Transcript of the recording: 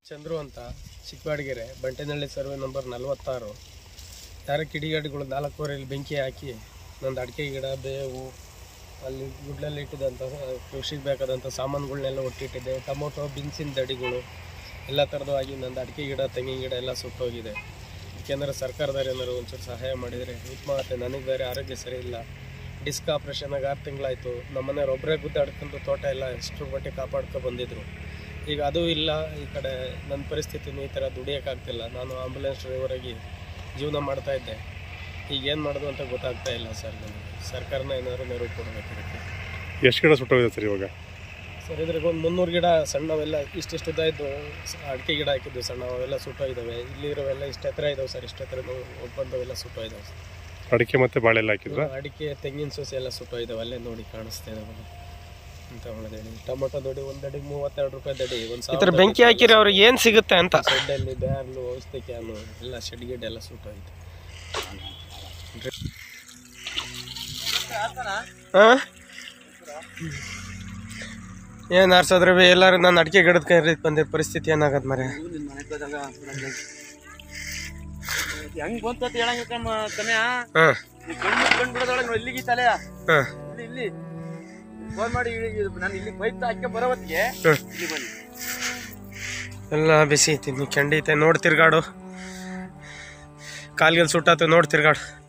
ಚಂದ್ರು ಅಂತ ಚಿಕ್ಕಬಾಡಿಗೆರೆ ಬಂಟೆನಹಳ್ಳಿ survey number ನಲವತ್ತಾರು ಯಾರ ಕಿಡಿಗೇಡಿಗಳು ನಾಲ್ಕೂವರೆಯಲ್ಲಿ ಬೆಂಕಿ ಹಾಕಿ ನಂದು ಅಡಿಕೆ ಗಿಡ ಬೇವು ಅಲ್ಲಿ ಗುಡ್ಲಲ್ಲಿ ಇಟ್ಟಿದ್ದಂಥ ಕೃಷಿಗೆ ಬೇಕಾದಂಥ ಸಾಮಾನುಗಳನ್ನೆಲ್ಲ ಒಟ್ಟಿಟ್ಟಿದ್ದೆ ಟೊಮೊಟೊ ಬಿನ್ಸಿನ ದಡಿಗಳು ಎಲ್ಲ ಥರದ್ದು ಆಗಿ ನಂದು ಅಡಿಕೆ ಗಿಡ ತೆಂಗಿನ ಗಿಡ ಎಲ್ಲ ಸುಟ್ಟೋಗಿದೆ ಏಕೆಂದರೆ ಸರ್ಕಾರದವ್ರು ಏನಾದ್ರು ಒಂಚೂರು ಸಹಾಯ ಮಾಡಿದರೆ ಉತ್ತಮ ಆಗುತ್ತೆ ನನಗೆ ಬೇರೆ ಆರೋಗ್ಯ ಸರಿ ಇಲ್ಲ ಡಿಸ್ಕ್ ಆಪ್ರೇಷನ್ ಆಗಿ ಆರು ತಿಂಗಳಾಯಿತು ನಮ್ಮನೆಯವ್ರು ಒಬ್ಬರೇ ಗುದ್ದಾಡ್ಕೊಂಡು ತೋಟ ಎಲ್ಲ ಎಷ್ಟು ಮಟ್ಟಿಗೆ ಕಾಪಾಡ್ಕೊ ಬಂದಿದ್ರು ಈಗ ಅದು ಇಲ್ಲ ಈ ಕಡೆ ನನ್ನ ಪರಿಸ್ಥಿತಿನೂ ಈ ಥರ ದುಡಿಯೋಕ್ಕಾಗ್ತಿಲ್ಲ ನಾನು ಆಂಬುಲೆನ್ಸ್ ಡ್ರೈವರಾಗಿ ಜೀವನ ಮಾಡ್ತಾ ಇದ್ದೆ ಈಗ ಏನು ಮಾಡೋದು ಅಂತ ಗೊತ್ತಾಗ್ತಾ ಇಲ್ಲ ಸರ್ ನನಗೆ ಸರ್ಕಾರನ ಏನಾದರೂ ನೆರವು ಕೊಡಬೇಕಿರುತ್ತೆ ಎಷ್ಟು ಗಿಡ ಸುಟ್ಟೋಗಿದೆ ಸರ್ ಇವಾಗ ಸರ್ ಇದ್ರಿಗೆ ಒಂದು ಮುನ್ನೂರು ಗಿಡ ಸಣ್ಣವೆಲ್ಲ ಇಷ್ಟಿಷ್ಟು ಉದ್ದ ಇದ್ದು ಅಡಿಕೆ ಗಿಡ ಹಾಕಿದ್ದು ಸಣ್ಣ ಅವೆಲ್ಲ ಸುಟ್ಟೋಗಿದ್ದಾವೆ ಇಲ್ಲಿರೋವೆಲ್ಲ ಇಷ್ಟು ಎತ್ತರ ಇದಾವೆ ಸರ್ ಇಷ್ಟು ಎತ್ತರ ಬಂದವೆಲ್ಲ ಸುಟ್ಟೋಗಿದ್ದಾವೆ ಸರ್ ಅಡಿಕೆ ಮತ್ತೆ ಬಾಳೆ ಎಲ್ಲ ಹಾಕಿದ್ರ ಅಡಿಕೆ ತೆಂಗಿನ ಸೊಸೆ ಎಲ್ಲ ಸುಟ್ಟೋಗಿದ್ದಾವೆ ಅಲ್ಲೇ ನೋಡಿ ಕಾಣಿಸ್ತಾ ಇದಾವೆ ಅಂತ ಹೇಳಿ ಟೊಮೊಟೊ ದೊಡ್ಡಿ ಒಂದು ದಡಿಗೆ ಮೂವತ್ತೆರಡು ರೂಪಾಯಿ ದಡಿ ಒಂದು ಈ ಥರ ಬೆಂಕಿ ಹಾಕಿದ್ರೆ ಅವ್ರಿಗೆ ಏನು ಸಿಗುತ್ತೆ ಅಂತ ಶೆಡ್ಡಲ್ಲಿ ಬ್ಯಾರ್ಲು ಔಷಧಿ ಕ್ಯಾನು ಎಲ್ಲ ಶೆಡ್ ಗಿಡ್ ಎಲ್ಲ ಸುಟ್ಟೋಯ್ತು ಹಾಂ ಏನು ಆರ್ಸೋದ್ರೆ ಬಿ ಎಲ್ಲರೂ ನಾನು ಅಡಿಕೆ ಗಿಡದ ಕೈ ಬಂದಿರೋ ಪರಿಸ್ಥಿತಿ ಏನಾಗತ್ತೆ ಮರೆ ಹೆಂಗ್ ಬಂತ ಹೇಳಂಗ ತಮ್ಯ ಹಾಂ ಕಣ್ಣು ಕಣ್ಣು ಬಿಡೋದೊಳಗೆ ಎಲ್ಲಿಗೆ ತಲೆ ಹಾಂ ಇಲ್ಲಿ ಇಲ್ಲಿ ಫೋನ್ ಮಾಡಿ ನಾನು ಇಲ್ಲಿ ಬೈಕ್ ಹಾಕಿ ಬರೋ ಹೊತ್ತಿಗೆ ಹ್ಮ್. ಇಲ್ಲಿ ಬನ್ನಿ ಎಲ್ಲ ಬಿಸಿ ಐತಿ ನೀ ಖಂಡಿತ ನೋಡಿ ತಿರ್ಗಾಡು ಕಾಲ್ಗೆಲ್ ಸುಟ್ಟಾತು ನೋಡಿ ತಿರ್ಗಾಡು